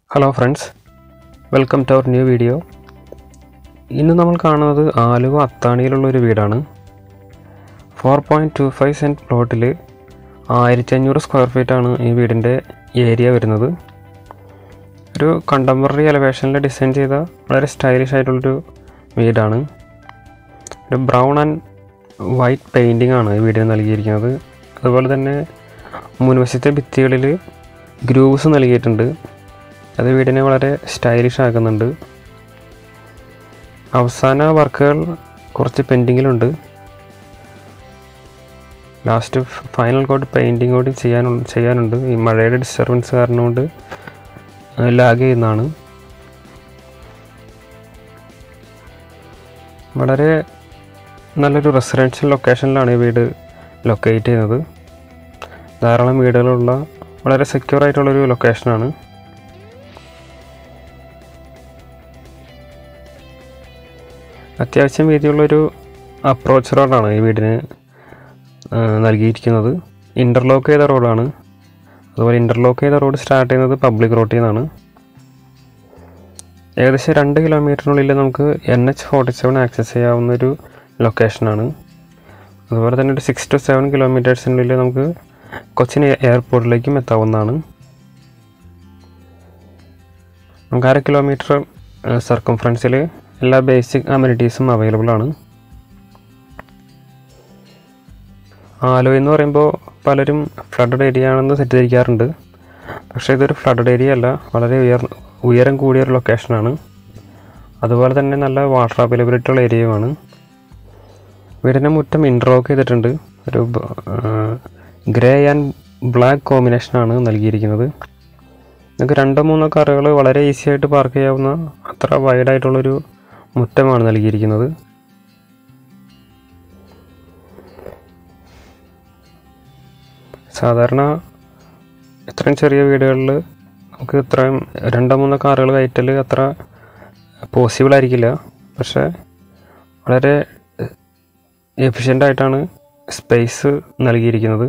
hello friends welcome to our new video ഇന്ന് നമ്മൾ കാണുന്നത് ആലുവ അത്താണിയിലുള്ള ഒരു വീടാണ് four point two five cent പ്ലോട്ടിൽ ആയിരത്തി അഞ്ഞൂറ് സ്ക്വയർ ഫീറ്റാണ് ഈ വീടിൻ്റെ ഏരിയ വരുന്നത് ഒരു കണ്ടംപററി എലവേഷനിൽ ഡിസൈൻ ചെയ്ത വളരെ സ്റ്റൈലിഷ് ആയിട്ടുള്ളൊരു വീടാണ് ഒരു ബ്രൗൺ ആൻഡ് വൈറ്റ് പെയിൻറ്റിംഗ് ആണ് ഈ വീടിന് നൽകിയിരിക്കുന്നത് അതുപോലെ തന്നെ മുൻവശത്തെ ഭിത്തികളിൽ ഗ്രൂവ്സ് നൽകിയിട്ടുണ്ട് അത് വീടിനെ വളരെ സ്റ്റൈലിഷ് ആക്കുന്നുണ്ട് അവസാന വർക്കുകൾ കുറച്ച് പെൻഡിങ്ങിലുണ്ട് ലാസ്റ്റ് ഫൈനൽ കോട്ട് പെയിൻറ്റിങ് കൂടി ചെയ്യാനു ചെയ്യാനുണ്ട് ഈ മഴയുടെ ഡിസ്റ്റർബൻസ് കാരണം കൊണ്ട് ലാഗ് ചെയ്യുന്നതാണ് വളരെ നല്ലൊരു റെസിഡൻഷ്യൽ ലൊക്കേഷനിലാണ് ഈ വീട് ലൊക്കേറ്റ് ചെയ്യുന്നത് ധാരാളം വീടുകളുള്ള വളരെ സെക്യൂർ ആയിട്ടുള്ളൊരു ലൊക്കേഷനാണ് അത്യാവശ്യം വീതിയുള്ളൊരു അപ്രോച്ച് റോഡാണ് ഈ വീടിന് ആ, നൽകിയിരിക്കുന്നത് ഇൻ്റർലോക്ക് ചെയ്ത റോഡാണ് അതുപോലെ ഇൻ്റർലോക്ക് ചെയ്ത റോഡ് സ്റ്റാർട്ട് ചെയ്യുന്നത് പബ്ലിക് റോഡിൽ നിന്നാണ് ഏകദേശം രണ്ട് കിലോമീറ്ററിനുള്ളിൽ നമുക്ക് N H forty seven access ചെയ്യാവുന്ന ഒരു ലൊക്കേഷനാണ് അതുപോലെ തന്നെ ഒരു സിക്സ് ടു സെവൻ കിലോമീറ്റേഴ്സിനുള്ളിൽ നമുക്ക് കൊച്ചിൻ എ- എയർപോർട്ടിലേക്കും എത്താവുന്നതാണ് നമുക്ക് അര കിലോമീറ്റർ സർക്കംഫറൻസിൽ എല്ലാ ബേസിക് അമ്യൂണിറ്റീസും അവൈലബിൾ ആണ് ആലോ എന്ന് പറയുമ്പോൾ പലരും ഫ്ലഡഡ് ഏരിയ ആണെന്ന് തെറ്റിദ്ധരിക്കാറുണ്ട് പക്ഷേ ഇതൊരു ഫ്ലഡഡ് ഏരിയ അല്ല വളരെ ഉയർ ഉയരം കൂടിയ ഒരു ലൊക്കേഷനാണ് അതുപോലെ തന്നെ നല്ല വാട്ടർ അവൈലബിലിറ്റി ഉള്ള ഏരിയയുമാണ് വീടിൻ്റെ മുറ്റം ഇൻട്രോക്ക് ചെയ്തിട്ടുണ്ട് ഒരു ഗ്രേ ആൻഡ് ബ്ലാക്ക് കോമ്പിനേഷനാണ് നൽകിയിരിക്കുന്നത് നിങ്ങൾക്ക് രണ്ടോ മൂന്നോ കാറുകൾ വളരെ ഈസി ആയിട്ട് പാർക്ക് ചെയ്യാവുന്ന അത്ര വൈഡായിട്ടുള്ളൊരു മുറ്റമാണ് നൽകിയിരിക്കുന്നത് സാധാരണ ഇത്രയും ചെറിയ വീടുകളിൽ നമുക്ക് ഇത്രയും രണ്ടോ മൂന്നോ കാറുകൾ കയറ്റൽ അത്ര പോസിബിൾ ആയിരിക്കില്ല പക്ഷേ വളരെ എഫിഷ്യൻ്റ് ആയിട്ടാണ് സ്പേസ് നൽകിയിരിക്കുന്നത്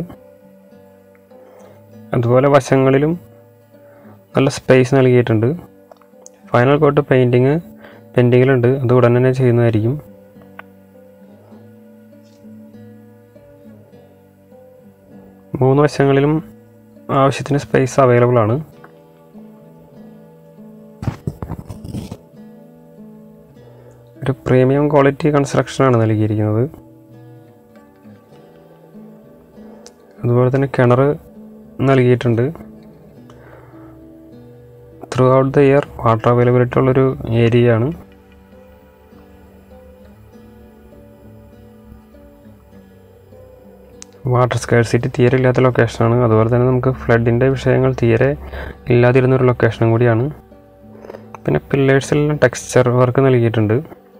അതുപോലെ വശങ്ങളിലും നല്ല സ്പേസ് നൽകിയിട്ടുണ്ട് ഫൈനൽ കോട്ട് പെയിൻറ്റിങ് പെൻഡിങ്ങിലുണ്ട് അത് ഉടൻ തന്നെ ചെയ്യുന്നതായിരിക്കും മൂന്ന് വശങ്ങളിലും ആവശ്യത്തിന് സ്പേസ് അവൈലബിൾ ആണ് ഒരു പ്രീമിയം ക്വാളിറ്റി കൺസ്ട്രക്ഷനാണ് നൽകിയിരിക്കുന്നത് അതുപോലെ തന്നെ കിണർ നൽകിയിട്ടുണ്ട് throughout the year water availability ഉള്ളൊരു ഏരിയ ആണ് വാട്ടർ സ്കേഴ്സിറ്റി തീരെ ഇല്ലാത്ത ലൊക്കേഷനാണ് അതുപോലെ തന്നെ നമുക്ക് ഫ്ലഡിൻ്റെ വിഷയങ്ങൾ തീരെ ഇല്ലാതിരുന്നൊരു ലൊക്കേഷനും കൂടിയാണ് പിന്നെ പില്ലേഴ്സിലെല്ലാം ടെക്സ്ചർ വർക്ക് നൽകിയിട്ടുണ്ട്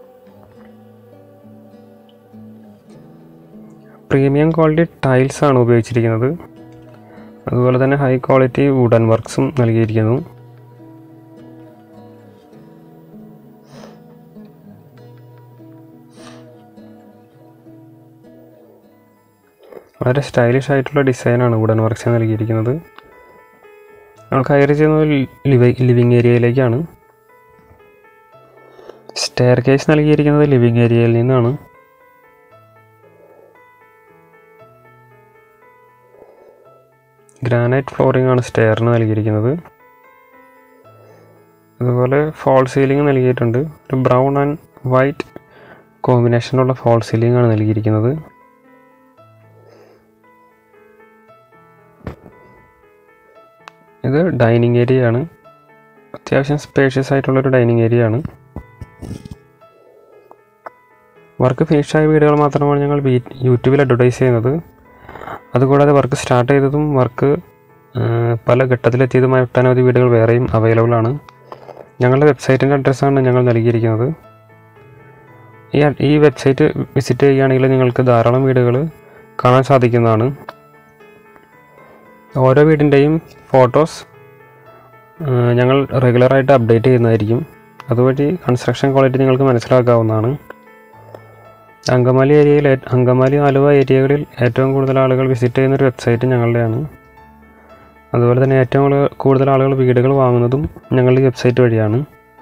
പ്രീമിയം ക്വാളിറ്റി ടൈൽസ് ആണ് ഉപയോഗിച്ചിരിക്കുന്നത് അതുപോലെ തന്നെ ഹൈ ക്വാളിറ്റി വുഡൻ വർക്ക്സും നൽകിയിരിക്കുന്നു വളരെ സ്റ്റൈലിഷ് ആയിട്ടുള്ള ഡിസൈനാണ് വുഡൻ വർക്ക്സ് നൽകിയിരിക്കുന്നത് നമ്മൾ കയറി ചെയ്യുന്നത് ലിവിങ് ഏരിയയിലേക്കാണ് സ്റ്റെയർ കേസ് നൽകിയിരിക്കുന്നത് ലിവിങ് ഏരിയയിൽ നിന്നാണ് ഗ്രാനൈറ്റ് ഫ്ലോറിംഗ് ആണ് സ്റ്റെയറിന് നൽകിയിരിക്കുന്നത് അതുപോലെ ഫോൾ സീലിംഗ് നൽകിയിട്ടുണ്ട് ഒരു ബ്രൗൺ ആൻഡ് വൈറ്റ് കോമ്പിനേഷനുള്ള ഫോൾ സീലിംഗ് ആണ് നൽകിയിരിക്കുന്നത് ഇത് ഡൈനിങ് ഏരിയ ആണ് അത്യാവശ്യം സ്പേഷ്യസ് ആയിട്ടുള്ളൊരു ഡൈനിങ് ഏരിയ ആണ് വർക്ക് ഫിനിഷായ വീടുകൾ മാത്രമാണ് ഞങ്ങൾ വീ- യൂട്യൂബിൽ അഡ്വർടൈസ് ചെയ്യുന്നത് അതുകൂടാതെ വർക്ക് സ്റ്റാർട്ട് ചെയ്തതും വർക്ക് പല ഘട്ടത്തിലെത്തിയതുമായ ഒട്ടനവധി വീടുകൾ വേറെയും അവൈലബിൾ ആണ് ഞങ്ങളുടെ വെബ്സൈറ്റിൻ്റെ അഡ്രസ്സാണ് ഞങ്ങൾ നൽകിയിരിക്കുന്നത് ഈ അ- ഈ വെബ്സൈറ്റ് വിസിറ്റ് ചെയ്യുകയാണെങ്കിൽ നിങ്ങൾക്ക് ധാരാളം വീടുകൾ കാണാൻ സാധിക്കുന്നതാണ് ഓരോ വീടിൻ്റെയും ഫോട്ടോസ് ഞങ്ങൾ റെഗുലറായിട്ട് അപ്ഡേറ്റ് ചെയ്യുന്നതായിരിക്കും അതുവഴി കൺസ്ട്രക്ഷൻ ക്വാളിറ്റി നിങ്ങൾക്ക് മനസ്സിലാക്കാവുന്നതാണ് അങ്കമാലി ഏരിയയിൽ ഏ- അങ്കമാലി ആലുവ ഏരിയകളിൽ ഏറ്റവും കൂടുതൽ ആളുകൾ വിസിറ്റ് ചെയ്യുന്ന ഒരു വെബ്സൈറ്റ് ഞങ്ങളുടെയാണ് അതുപോലെ തന്നെ ഏറ്റവും കൂടുതൽ- കൂടുതൽ ആളുകൾ വീടുകൾ വാങ്ങുന്നതും ഞങ്ങളുടെ വെബ്സൈറ്റ് വഴിയാണ്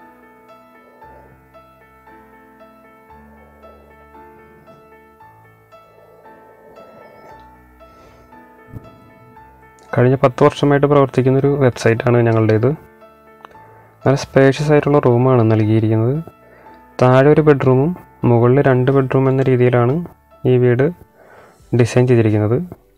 കഴിഞ്ഞ പത്ത് വർഷമായിട്ട് പ്രവർത്തിക്കുന്ന ഒരു വെബ്സൈറ്റാണ് ഞങ്ങളുടേത് നല്ല സ്പേഷ്യസ് ആയിട്ടുള്ള റൂമാണ് നൽകിയിരിക്കുന്നത് താഴെ ഒരു ബെഡ്റൂമും മുകളിൽ രണ്ട് ബെഡ്റൂം എന്ന രീതിയിലാണ് ഈ വീട് ഡിസൈൻ ചെയ്തിരിക്കുന്നത്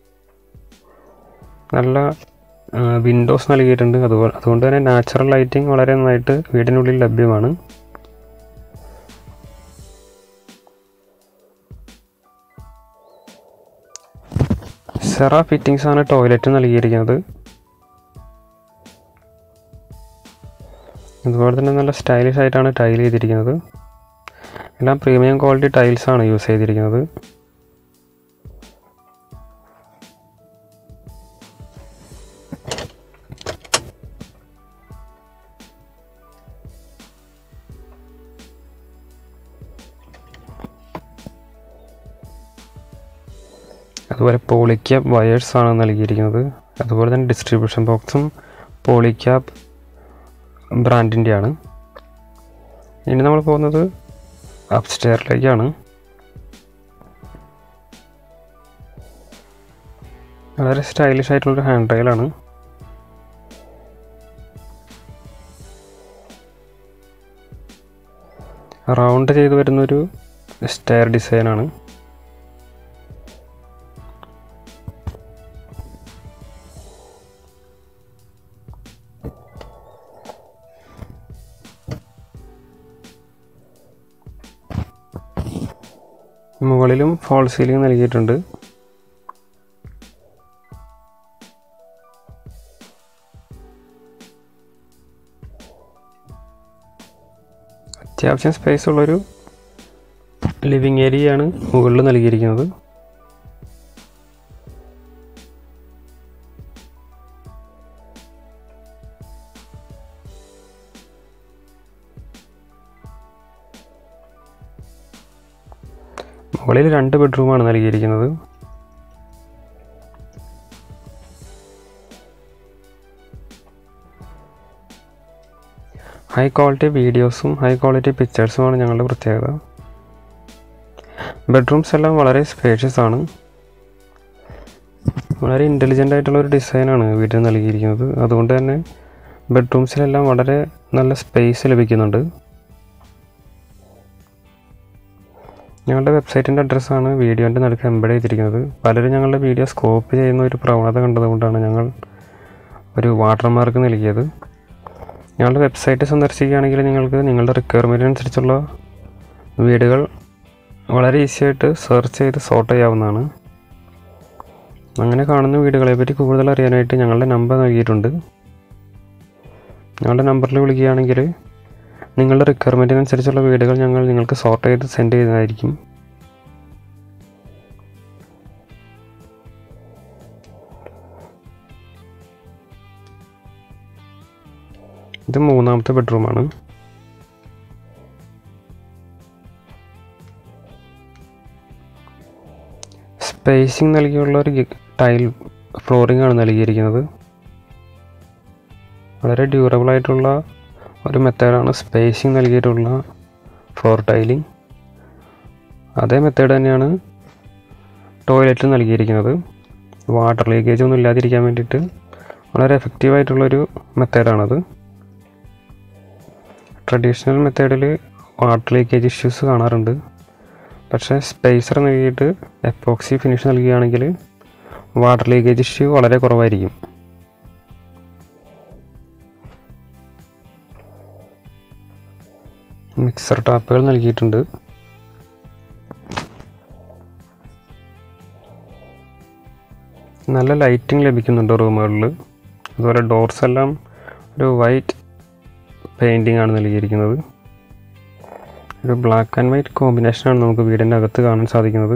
നല്ല വിൻഡോസ് നൽകിയിട്ടുണ്ട് അതുപോലെ അതുകൊണ്ട് തന്നെ നാച്ചുറൽ ലൈറ്റിംഗ് വളരെ നന്നായിട്ട് വീടിനുള്ളിൽ ലഭ്യമാണ് സെറ ഫിറ്റിംഗ്സ് ആണ് ടോയ്ലറ്റ് നൽകിയിരിക്കുന്നത് അതുപോലെ തന്നെ നല്ല സ്റ്റൈലിഷ് ആയിട്ടാണ് ടൈൽ ചെയ്തിരിക്കുന്നത് എല്ലാം പ്രീമിയം ക്വാളിറ്റി ടൈൽസ് ആണ് യൂസ് ചെയ്തിരിക്കുന്നത് അതുപോലെ പോളിക്യാബ് വയേഴ്സ് ആണ് നൽകിയിരിക്കുന്നത് അതുപോലെ തന്നെ ഡിസ്ട്രിബ്യൂഷൻ ബോക്സും പോളിക്യാബ് ബ്രാൻഡിൻ്റെയാണ് ഇനി നമ്മൾ പോകുന്നത് അപ്സ്റ്റെയറിലേക്കാണ് വളരെ സ്റ്റൈലിഷ് ആയിട്ടുള്ളൊരു ഹാൻഡ് റെയിലാണ് റൗണ്ട് ചെയ്ത് വരുന്നൊരു സ്റ്റെയർ ഡിസൈനാണ് മുകളിലും ഫോൾ സീലിംഗ് നൽകിയിട്ടുണ്ട് അത്യാവശ്യം സ്പേസ് ഉള്ളൊരു ലിവിങ് ഏരിയയാണ് മുകളിൽ നൽകിയിരിക്കുന്നത് മുകളിൽ രണ്ട് ബെഡ്റൂമാണ് നൽകിയിരിക്കുന്നത് ഹൈ ക്വാളിറ്റി വീഡിയോസും ഹൈ ക്വാളിറ്റി പിക്ചേഴ്സുമാണ് ഞങ്ങളുടെ പ്രത്യേകത ബെഡ്റൂംസ് എല്ലാം വളരെ സ്പേഷ്യസ് ആണ് വളരെ ഇൻ്റലിജൻ്റ് ആയിട്ടുള്ള ഒരു ഡിസൈനാണ് വീട്ടിൽ നൽകിയിരിക്കുന്നത് അതുകൊണ്ട് തന്നെ ബെഡ്റൂംസിലെല്ലാം വളരെ നല്ല സ്പേസ് ലഭിക്കുന്നുണ്ട് ഞങ്ങളുടെ വെബ്സൈറ്റിൻ്റെ അഡ്രസ്സാണ് വീഡിയോൻ്റെ നടുക്ക് എംബഡ് ചെയ്തിരിക്കുന്നത് പലരും ഞങ്ങളുടെ വീഡിയോ സ്കോപ്പ് ചെയ്യുന്ന ഒരു പ്രവണത കണ്ടതുകൊണ്ടാണ് ഞങ്ങൾ ഒരു വാട്ടർമാർക്ക് നൽകിയത് ഞങ്ങളുടെ വെബ്സൈറ്റ് സന്ദർശിക്കുകയാണെങ്കിൽ നിങ്ങൾക്ക് നിങ്ങളുടെ റിക്വയർമെൻറ്റ് അനുസരിച്ചുള്ള വീടുകൾ വളരെ ഈസി ആയിട്ട് സെർച്ച് ചെയ്ത് സോർട്ട് ചെയ്യാവുന്നതാണ് അങ്ങനെ കാണുന്ന വീടുകളെ പറ്റി കൂടുതൽ അറിയാനായിട്ട് ഞങ്ങളുടെ നമ്പർ നൽകിയിട്ടുണ്ട് ഞങ്ങളുടെ നമ്പറിൽ വിളിക്കുകയാണെങ്കിൽ നിങ്ങളുടെ റിക്വയർമെൻറ്റിനനുസരിച്ചുള്ള വീടുകൾ ഞങ്ങൾ നിങ്ങൾക്ക് സോർട്ട് ചെയ്ത് സെൻഡ് ചെയ്യുന്നതായിരിക്കും ഇത് മൂന്നാമത്തെ ബെഡ്റൂമാണ് സ്പേസിങ് നൽകിയുള്ള ഒരു ടൈൽ ഫ്ലോറിംഗ് ആണ് നൽകിയിരിക്കുന്നത് വളരെ ഡ്യൂറബിൾ ആയിട്ടുള്ള ഒരു മെത്തേഡാണ് സ്പേസിങ് നൽകിയിട്ടുള്ള ഫ്ലോർ ടൈലിംഗ് അതേ മെത്തേഡ് തന്നെയാണ് ടോയ്ലറ്റിൽ നൽകിയിരിക്കുന്നത് വാട്ടർ ലീക്കേജ് ഒന്നും ഇല്ലാതിരിക്കാൻ വേണ്ടിയിട്ട് വളരെ എഫക്റ്റീവായിട്ടുള്ളൊരു മെത്തേഡാണത് ട്രഡീഷണൽ മെത്തേഡിൽ വാട്ടർ ലീക്കേജ് ഇഷ്യൂസ് കാണാറുണ്ട് പക്ഷേ സ്പേസർ നൽകിയിട്ട് എപ്പോക്സി ഫിനിഷ് നൽകുകയാണെങ്കിൽ വാട്ടർ ലീക്കേജ് ഇഷ്യൂ വളരെ കുറവായിരിക്കും മിക്സർ ടാപ്പുകൾ നൽകിയിട്ടുണ്ട് നല്ല ലൈറ്റിംഗ് ലഭിക്കുന്നുണ്ട് റൂമുകളിൽ അതുപോലെ ഡോർസ് എല്ലാം ഒരു വൈറ്റ് പെയിൻറ്റിംഗ് ആണ് നൽകിയിരിക്കുന്നത് ഒരു ബ്ലാക്ക് ആൻഡ് വൈറ്റ് കോമ്പിനേഷനാണ് നമുക്ക് വീടിൻ്റെ അകത്ത് കാണാൻ സാധിക്കുന്നത്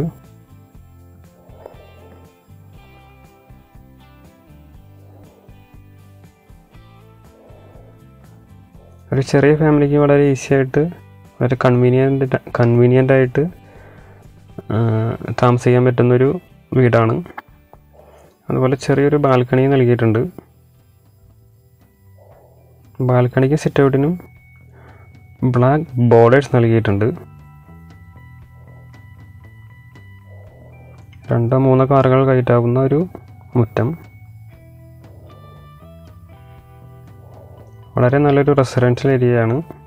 ഒരു ചെറിയ ഫാമിലിക്ക് വളരെ ഈസി ആയിട്ട് വളരെ കൺവീനിയൻ്റ് കൺവീനിയൻ്റ് ആയിട്ട് ആ, താമസിക്കാൻ പറ്റുന്നൊരു വീടാണ് അതുപോലെ ചെറിയൊരു ബാൽക്കണി നൽകിയിട്ടുണ്ട് ബാൽക്കണിക്ക് സിറ്റ് ഔട്ടിനും ബ്ലാക്ക് ബോർഡേഴ്സ് നൽകിയിട്ടുണ്ട് രണ്ടോ മൂന്നോ കാറുകൾ കയറ്റാവുന്ന ഒരു മുറ്റം വളരെ നല്ലൊരു റെസിഡൻഷ്യൽ ഏരിയയാണ്